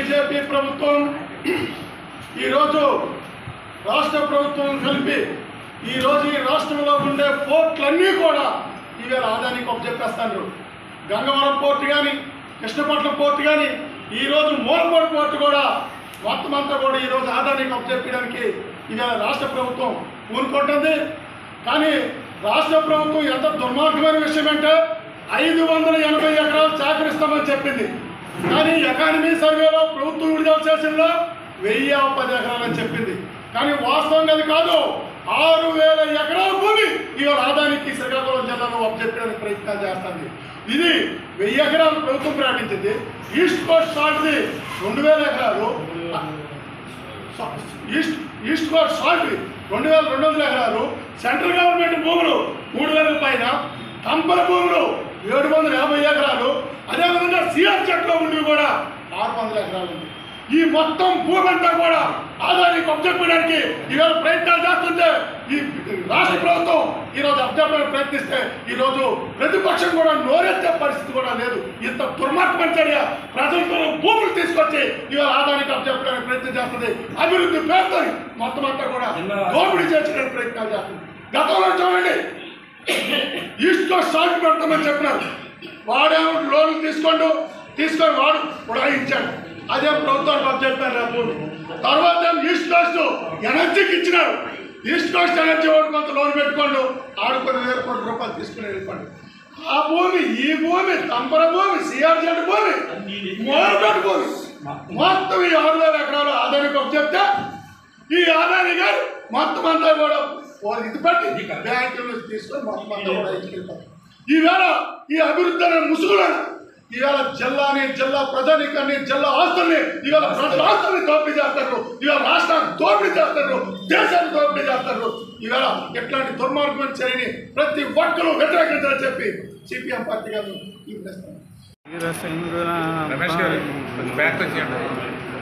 BJP ప్రభుత్వం ఈరోజు రాష్ట్ర ప్రభుత్వం కలిపి ఈరోజు ఈ రాష్ట్రంలో ఉండే పోర్టులన్నీ కూడా ఇవాళ ఆదానికి చెప్పేస్తాను గంగవరం పోర్టు కానీ కృష్ణపట్నం పోర్టు కానీ ఈరోజు మూలపూడి పోర్టు కూడా మొత్తం అంతా కూడా ఈరోజు ఆదానికి చెప్పడానికి ఇవాళ రాష్ట్ర ప్రభుత్వం ఊరుకుంటుంది కానీ రాష్ట్ర ప్రభుత్వం ఎంత దుర్మార్గమైన విషయం అంటే ఐదు వందల ఎనభై ఎకరాలు సేకరిస్తామని చెప్పింది కానీ ఎకానమీ సర్వేలో ప్రభుత్వం విడుదల చేసిందో వెయ్యి పది ఎకరాలని చెప్పింది కానీ వాస్తవంగా అది కాదు ఆరు వేల ఎకరాల భూమి ఇవాళ ఆదానికి శ్రీకాకుళం జిల్లాలో అప్పచెప్పడానికి ప్రయత్నాలు చేస్తుంది ఇది వెయ్యి ఎకరాలు ప్రభుత్వం ప్రకటించింది ఈస్ట్ కోస్ట్ సాల్ట్ది రెండు వేల ఎకరాలు ఈస్ట్ ఈస్ట్ కోస్ట్ సాల్ట్ రెండు వేల రెండు వందల ఎకరాలు సెంట్రల్ గవర్నమెంట్ భూములు మూడు వేల పైన కంపల భూములు ఏడు వందల యాభై ఎకరాలు అదేవిధంగా సిఆర్ చెట్లో ఉండి కూడా ఆరు వందల ఎకరాలు ఉంది ఈ మొత్తం భూమి అంతా కూడా ఆదాయానికి అప్పచెప్పడానికి ఈరోజు ప్రయత్నాలు చేస్తుంటే ఈ రాష్ట్ర ప్రభుత్వం ఈరోజు అప్పచెప్పడానికి ప్రయత్నిస్తే ఈరోజు ప్రతిపక్షం కూడా నోరెత్తే పరిస్థితి కూడా లేదు ఇంత దుర్మార్గమైన చర్య ప్రజలతో భూములు తీసుకొచ్చి ఇవాళ ఆదాయానికి అప్పచెప్పడానికి ప్రయత్నం చేస్తుంది అభివృద్ధి పేరుతో మొత్తం అంతా కూడా దోపిడీ చేసడానికి ప్రయత్నాలు చేస్తుంది గతంలో చూడండి ఈస్ట్ కోస్ట్ సాగు పెడతామని చెప్పినారు వాడేమో లోన్లు తీసుకోండు తీసుకొని వాడు ఉడాయించాడు అదే ప్రభుత్వానికి అప్పు చెప్పారు రేపు తర్వాత ఏమో ఈస్ట్ కోస్ట్ ఎనర్జీకి ఇచ్చినారు ఈస్ట్ కోస్ట్ ఎనర్జీ వాడు కొంత లోన్ పెట్టుకోండు ఆడు కొన్ని వేల కోట్ల రూపాయలు తీసుకుని వెళ్ళిపోండి ఆ భూమి ఈ భూమి తంపర భూమి సిఆర్జెడ్ భూమి మోరపెట్టు భూమి మొత్తం ఈ ఆరు వేల ఎకరాలు ఆదాయానికి అప్పు చెప్తే ఈ ఆదాని గారు మొత్తం అంతా కూడా వాళ్ళు ఇది పెట్టి బ్యాంకుల నుంచి తీసుకొని మొత్తం అంతా కూడా ఇచ్చుకెళ్తారు ఈవేళ ఈ అభివృద్ధి అనే ముసుగులను ఈవేళ జిల్లాని జిల్లా ప్రజానికాన్ని జిల్లా ఆస్తుల్ని ఇవాళ ప్రజల ఆస్తుల్ని దోపిడీ చేస్తారు ఇవాళ రాష్ట్రాన్ని దోపిడీ చేస్తారు దేశాన్ని దోపిడీ చేస్తారు ఈవేళ ఇట్లాంటి దుర్మార్గమైన చర్యని ప్రతి ఒక్కరూ వ్యతిరేకించాలని చెప్పి సిపిఎం పార్టీ గారు పిలుపునిస్తాను రమేష్ గారు బ్యాక్ వచ్చేయండి